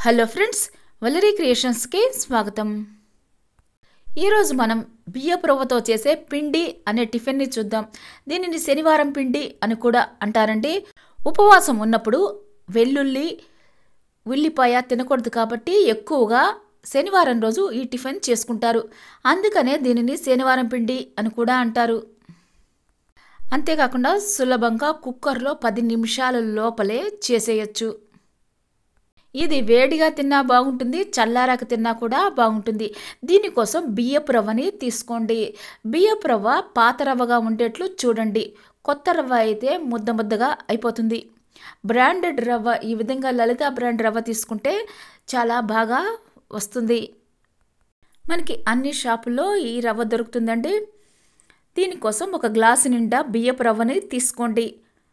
hello friends Vallari క్రియేషన్స్కి స్వాగతం ఈరోజు మనం బియ్యపు రవ్వతో చేసే పిండి అనే టిఫిన్ని చూద్దాం దీనిని శనివారం పిండి అని కూడా అంటారండి ఉపవాసం ఉన్నప్పుడు వెల్లుల్లి ఉల్లిపాయ తినకూడదు కాబట్టి ఎక్కువగా శనివారం రోజు ఈ టిఫిన్ చేసుకుంటారు అందుకనే దీనిని శనివారం పిండి అని కూడా అంటారు అంతేకాకుండా సులభంగా కుక్కర్లో పది నిమిషాల లోపలే చేసేయచ్చు ఇది వేడిగా తిన్నా బాగుంటుంది చల్లారాక తిన్నా కూడా బాగుంటుంది దీనికోసం బియ్యపు రవ్వని తీసుకోండి బియ్యపు రవ్వ పాత రవ్వగా ఉండేట్లు చూడండి కొత్త రవ్వ అయితే ముద్ద ముద్దగా అయిపోతుంది బ్రాండెడ్ రవ్వ ఈ విధంగా లలిత బ్రాండ్ రవ్వ తీసుకుంటే చాలా బాగా వస్తుంది మనకి అన్ని షాపుల్లో ఈ రవ్వ దొరుకుతుందండి దీనికోసం ఒక గ్లాసు నిండా బియ్యపు రవ్వని తీసుకోండి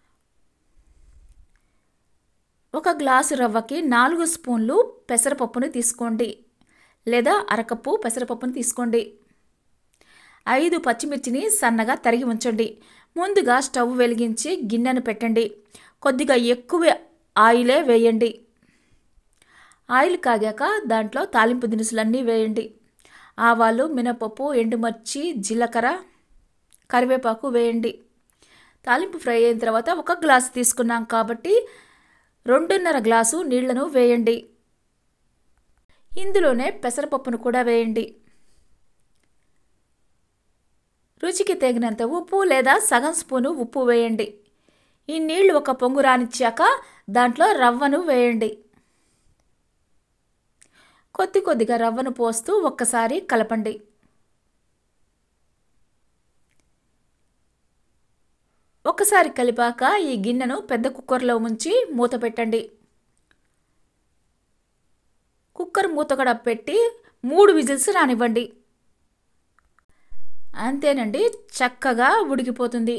ఒక గ్లాసు రవ్వకి నాలుగు స్పూన్లు పెసరపప్పుని తీసుకోండి లేదా అరకప్పు పెసరపప్పుని తీసుకోండి ఐదు పచ్చిమిర్చిని సన్నగా తరిగి ఉంచండి ముందుగా స్టవ్ వెలిగించి గిన్నెను పెట్టండి కొద్దిగా ఎక్కువ ఆయిలే వేయండి ఆయిల్ కాగాక దాంట్లో తాలింపు దినుసులన్నీ వేయండి ఆవాలు మినపప్పు ఎండుమిర్చి జీలకర్ర కరివేపాకు వేయండి తాలింపు ఫ్రై అయిన తర్వాత ఒక గ్లాసు తీసుకున్నాం కాబట్టి రెండున్నర గ్లాసు నీళ్లను వేయండి ఇందులోనే పెసరపప్పును కూడా వేయండి రుచికి తగినంత ఉప్పు లేదా సగం స్పూను ఉప్పు వేయండి ఈ నీళ్లు ఒక పొంగు రానిచ్చాక దాంట్లో రవ్వను వేయండి కొద్ది కొద్దిగా రవ్వను పోస్తూ ఒక్కసారి కలపండి ఒకసారి కలిపాక ఈ గిన్నెను పెద్ద కుక్కర్లో ఉంచి మూత పెట్టండి కుక్కర్ మూత కూడా పెట్టి మూడు విజిల్స్ రానివ్వండి అంతేనండి చక్కగా ఉడికిపోతుంది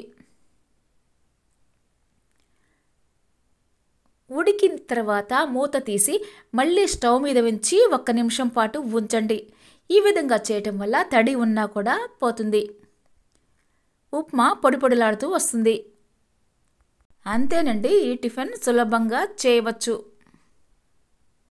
ఉడికిన తర్వాత మూత తీసి మళ్ళీ స్టవ్ మీద ఉంచి ఒక్క నిమిషం పాటు ఉంచండి ఈ విధంగా చేయటం వల్ల తడి ఉన్నా కూడా పోతుంది ఉప్మా పొడి పొడిలాడుతూ వస్తుంది అంతేనండి ఈ టిఫిన్ సులభంగా చేయవచ్చు